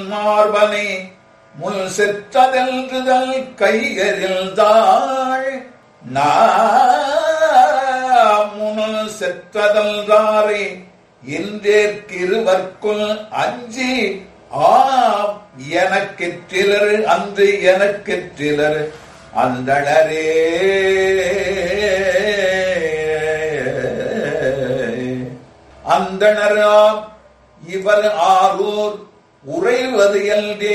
மார்பனை முள் செற்றதெல்றுதல் கைகரில் தாழ் முனு செற்றதல்றாரே இன்றேற்கிருவர்க்குள் அஞ்சி ஆ எனக்கெற்றிலர் அன்று எனக்கெற்றிலர் அந்தளரே அந்தணராம் இவர் ஆரூர் உறைவது எல்டே